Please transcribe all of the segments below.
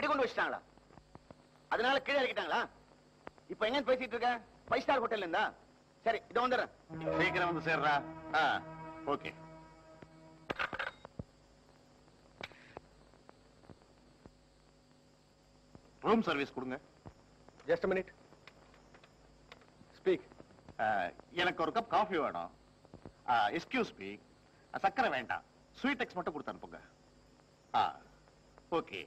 வெடிகுண்டு வச்சுட்டாங்களா அதனால கீழே இறக்கிட்டாங்களா இப்ப எங்க பேசிட்டு இருக்க ஃபைவ் ஸ்டார் ஹோட்டல்ல இருந்தா சரி இதோ வந்துடுறேன் சீக்கிரம் வந்து சேர்றா ஆ ஓகே ரூம் சர்வீஸ் கொடுங்க ஜஸ்ட் மினிட் ஸ்பீக் ஆ, எனக்கு ஒரு கப் காஃபி வேணும் எஸ்கியூஸ் மீ சக்கரை வேண்டாம் ஸ்வீட் எக்ஸ் மட்டும் கொடுத்து அனுப்புங்க ஆ okay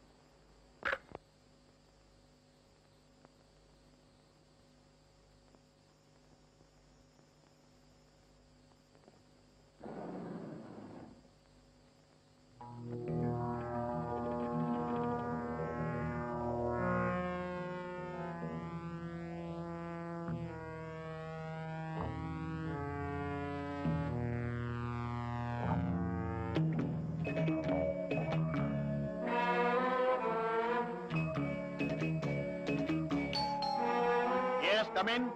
yes come in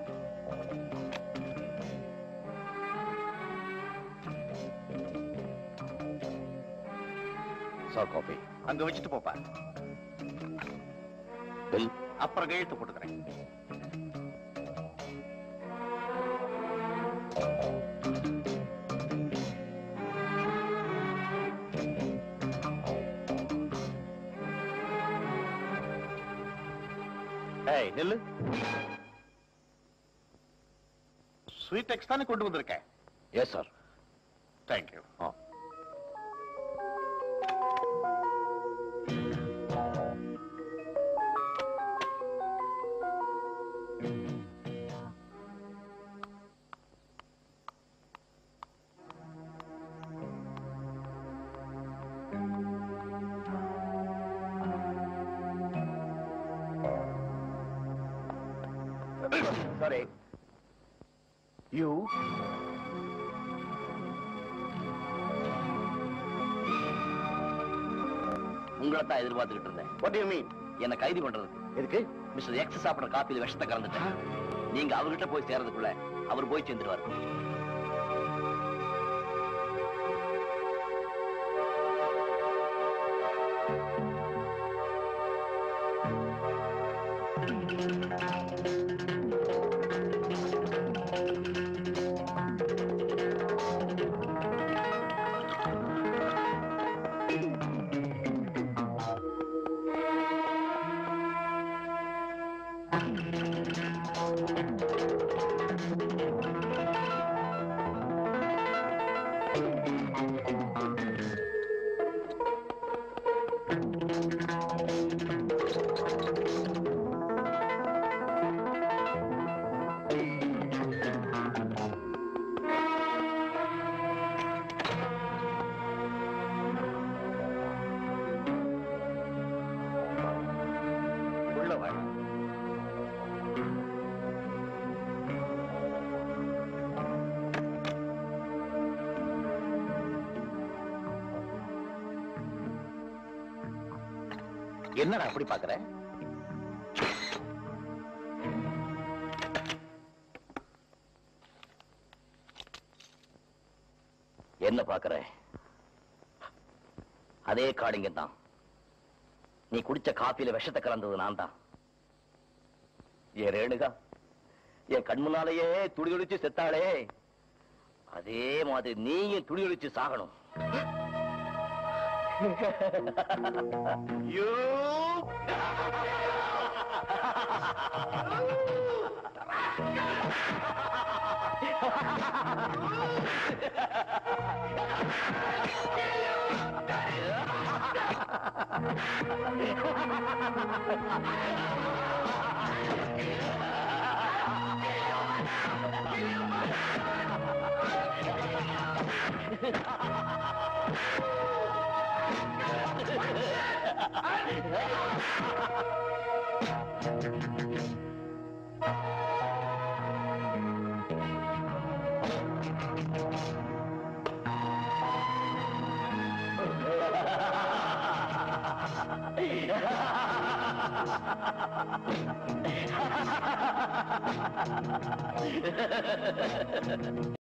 sir coffee அங்க வச்சுட்டு போப்பா பில் அப்புறம் கையெழுத்து போட்டுக்கிறேன் ஏய் நில்லு ஸ்வீட் எக்ஸ் தானே கொண்டு வந்திருக்கேன் எஸ் சார் தேங்க்யூ ஆ Sorry. You? உங்களை தான் எதிர்பார்த்துக்கிட்டு இருந்தேன் What do you mean? என்ன கைது பண்றதுக்கு எதுக்கு மிஸ்டர் எக்ஸ் சாப்பிடுற காப்பியில விஷத்தை கலந்துட்டேன் நீங்க அவர்கிட்ட போய் சேர்றதுக்குள்ள அவர் போய் சேர்ந்துருவாரு உள்ள வா என்னடா அப்படி பாக்குற என்ன பாக்குற அதே காடிங்க தான் நீ குடிச்ச காப்பியில விஷத்தை கலந்தது நான் தான் ஏ ரேணுகா என் கண் முன்னாலேயே துடி துடிச்சு செத்தாளே அதே மாதிரி நீயும் துடி துடிச்சு சாகணும் யூ